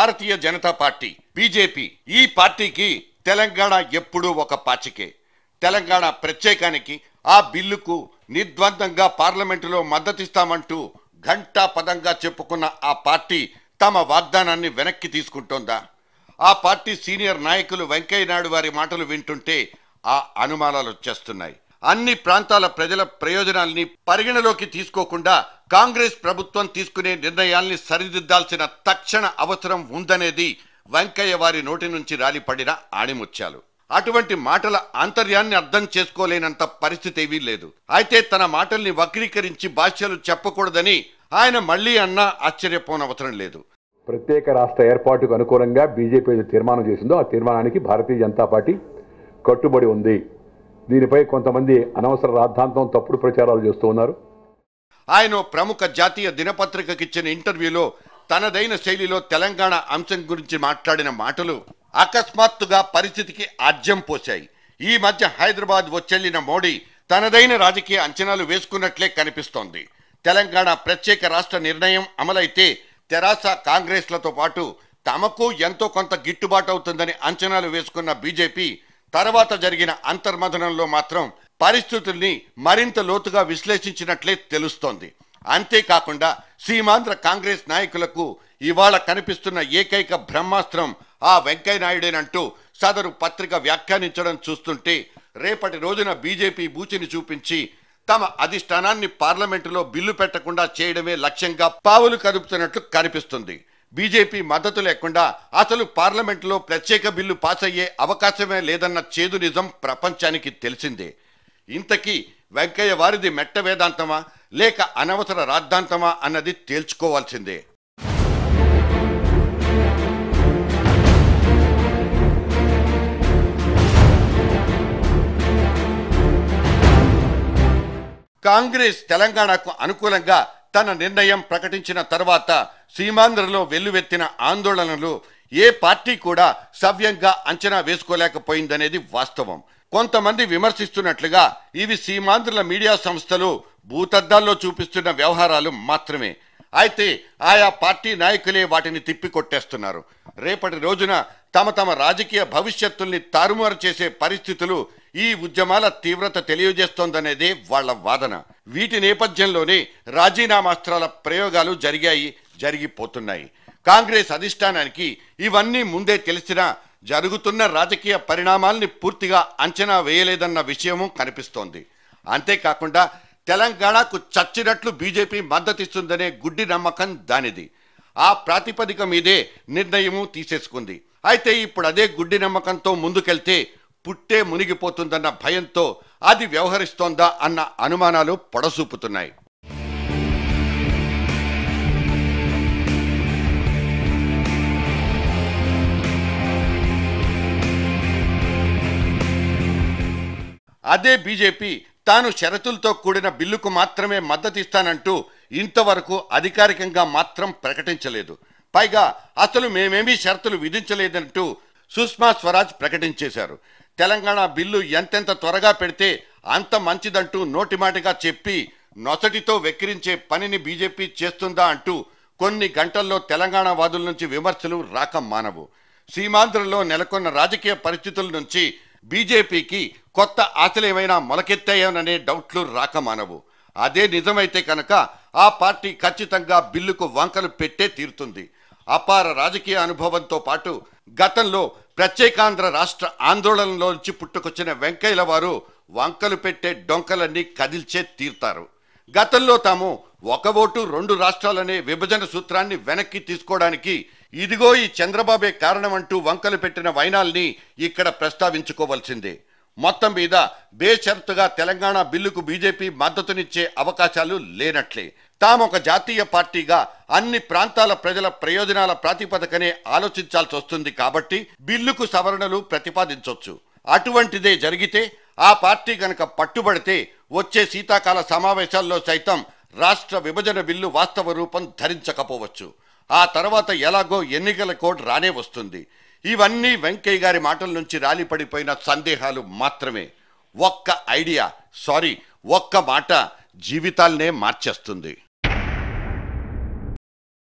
భారతీయ Janata party BJP ఈ పార్టీకి తెలంగాణ ఎప్పుడూ ఒక పాచికే తెలంగాణ ప్రత్యేకానికి ఆ బిల్లుకు నిర్ద్వందంగా పార్లమెంటులో మద్దతిస్తామంటూ ఘంటా పదంగా చెప్పుకున్న ఆ పార్టీ తమ వాగ్దానాన్ని వెనక్కి తీసుకుంటోందా ఆ పార్టీ సీనియర్ నాయకులు వెంకయ్యనాయుడు వారి మాటలు వింటుంటే ఆ అనుమానాలు వచ్చేస్తున్నాయి అన్ని ప్రాంతాల ప్రజల ప్రయోజనాల్ని పరిగణలోకి తీసుకోకుండా కాంగ్రెస్ ప్రభుత్వం తీసుకునే నిర్ణయాల్ని సరిదిద్దాల్సిన తక్షణ అవసరం ఉందనేది వెంకయ్య వారి నోటి నుంచి రాలిపడిన ఆణిముత్యాలు అటువంటి మాటల ఆంతర్యాన్ని అర్థం చేసుకోలేనంత పరిస్థితి ఏవీ లేదు అయితే తన మాటల్ని వక్రీకరించి భాష్యాలు చెప్పకూడదని ఆయన మళ్ళీ అన్నా ఆశ్చర్యపోనవసరం లేదు ప్రత్యేక రాష్ట్ర ఏర్పాటుకు అనుకూలంగా బీజేపీ ఏదైతే తీర్మానం చేసిందో ఆ తీర్మానానికి భారతీయ జనతా పార్టీ కట్టుబడి ఉంది దీనిపై కొంతమంది అనవసర రాద్ధాంతం తప్పుడు ప్రచారాలు చేస్తూ ఉన్నారు ఆయన ఓ ప్రముఖ జాతీయ దినపత్రికకిచ్చిన ఇంటర్వ్యూలో తనదైన శైలిలో తెలంగాణ అంశం గురించి మాట్లాడిన మాటలు అకస్మాత్తుగా పరిస్థితికి ఆజ్యం పోశాయి ఈ మధ్య హైదరాబాద్ వచ్చెళ్లిన మోడీ తనదైన రాజకీయ అంచనాలు వేసుకున్నట్లే కనిపిస్తోంది తెలంగాణ ప్రత్యేక రాష్ట్ర నిర్ణయం అమలైతే తెరాస కాంగ్రెస్లతో పాటు తమకు ఎంతో కొంత గిట్టుబాటు అవుతుందని అంచనాలు వేసుకున్న బీజేపీ తర్వాత జరిగిన అంతర్మథనంలో మాత్రం పరిస్థితుల్ని మరింత లోతుగా విశ్లేషించినట్లే తెలుస్తోంది అంతేకాకుండా సీమాంధ్ర కాంగ్రెస్ నాయకులకు ఇవాళ కనిపిస్తున్న ఏకైక బ్రహ్మాస్త్రం ఆ వెంకయ్యనాయుడేనంటూ సదరు పత్రిక వ్యాఖ్యానించడం చూస్తుంటే రేపటి రోజున బీజేపీ బూచిని చూపించి తమ అధిష్టానాన్ని పార్లమెంటులో బిల్లు పెట్టకుండా చేయడమే లక్ష్యంగా పావులు కదుపుతున్నట్లు కనిపిస్తుంది బీజేపీ మద్దతు లేకుండా అసలు పార్లమెంటులో ప్రత్యేక బిల్లు పాస్ అయ్యే అవకాశమే లేదన్న చేదు నిజం ప్రపంచానికి తెలిసిందే ఇంతకీ వెంకయ్య వారిది మెట్ట వేదాంతమా లేక అనవసర రాద్ధాంతమా అన్నది తేల్చుకోవాల్సిందే కాంగ్రెస్ తెలంగాణకు అనుకూలంగా తన నిర్ణయం ప్రకటించిన తర్వాత సీమాంధ్రలో వెల్లువెత్తిన ఆందోళనలు ఏ పార్టీ కూడా సవ్యంగా అంచనా వేసుకోలేకపోయిందనేది వాస్తవం కొంతమంది విమర్శిస్తున్నట్లుగా ఇవి సీమాంధ్రుల మీడియా సంస్థలు భూతద్దాల్లో చూపిస్తున్న వ్యవహారాలు మాత్రమే అయితే ఆయా పార్టీ నాయకులే వాటిని తిప్పికొట్టేస్తున్నారు రేపటి రోజున తమ తమ రాజకీయ భవిష్యత్తుల్ని తారుమారు చేసే పరిస్థితులు ఈ ఉద్యమాల తీవ్రత తెలియజేస్తోందనేదే వాళ్ళ వాదన వీటి నేపథ్యంలోనే రాజీనామాస్త్రాల ప్రయోగాలు జరిగాయి జరిగిపోతున్నాయి కాంగ్రెస్ అధిష్టానానికి ఇవన్నీ ముందే తెలిసినా జరుగుతున్న రాజకీయ పరిణామాల్ని పూర్తిగా అంచనా వేయలేదన్న విషయము కనిపిస్తోంది అంతేకాకుండా తెలంగాణకు చచ్చినట్లు బీజేపీ మద్దతిస్తుందనే గుడ్డి నమ్మకం దానిది ఆ ప్రాతిపదిక మీదే నిర్ణయము తీసేసుకుంది అయితే ఇప్పుడు అదే గుడ్డి నమ్మకంతో ముందుకెళ్తే పుట్టే మునిగిపోతుందన్న భయంతో అది వ్యవహరిస్తోందా అన్న అనుమానాలు పొడసూపుతున్నాయి అదే బీజేపీ తాను షరతులతో కూడిన బిల్లుకు మాత్రమే మద్దతిస్తానంటూ ఇంతవరకు అధికారికంగా మాత్రం ప్రకటించలేదు పైగా అసలు మేమేమీ షరతులు విధించలేదంటూ సుష్మా స్వరాజ్ ప్రకటించేశారు తెలంగాణ బిల్లు ఎంతెంత త్వరగా పెడితే అంత మంచిదంటూ నోటిమాటిగా చెప్పి నొసటితో వెక్కిరించే పనిని బీజేపీ చేస్తుందా అంటూ కొన్ని గంటల్లో తెలంగాణ వాదుల నుంచి విమర్శలు రాక మానవు సీమాంధ్రలో నెలకొన్న రాజకీయ పరిస్థితుల నుంచి బీజేపీకి కొత్త ఆశలు ఏమైనా మొలకెత్తాయోననే డౌట్లు రాక మానవు అదే నిజమైతే కనుక ఆ పార్టీ ఖచ్చితంగా బిల్లుకు వంకలు పెట్టే తీరుతుంది అపార రాజకీయ అనుభవంతో పాటు గతంలో ప్రత్యేకాంధ్ర రాష్ట్ర ఆందోళనలోంచి పుట్టుకొచ్చిన వెంకయ్యల వారు వంకలు పెట్టే డొంకలన్నీ కదిల్చే తీరుతారు గతంలో తాము ఒక ఓటు రెండు రాష్ట్రాలనే విభజన సూత్రాన్ని వెనక్కి తీసుకోవడానికి ఇదిగో ఈ చంద్రబాబే కారణమంటూ వంకలు పెట్టిన వైనాల్ని ఇక్కడ ప్రస్తావించుకోవాల్సిందే మొత్తం మీద బేషరతుగా తెలంగాణ బిల్లుకు బీజేపీ మద్దతునిచ్చే అవకాశాలు లేనట్లే తాము ఒక జాతీయ పార్టీగా అన్ని ప్రాంతాల ప్రజల ప్రయోజనాల ప్రాతిపదికనే ఆలోచించాల్సి వస్తుంది కాబట్టి బిల్లుకు సవరణలు ప్రతిపాదించవచ్చు అటువంటిదే జరిగితే ఆ పార్టీ గనక పట్టుబడితే వచ్చే శీతాకాల సమావేశాల్లో సైతం రాష్ట్ర విభజన బిల్లు వాస్తవ రూపం ధరించకపోవచ్చు ఆ తర్వాత ఎలాగో ఎన్నికల కోడ్ రానే వస్తుంది ఇవన్నీ వెంకయ్య గారి మాటల నుంచి రాలిపడిపోయిన సందేహాలు మాత్రమే ఒక్క ఐడియా సారీ ఒక్క మాట జీవితాల్నే మార్చేస్తుంది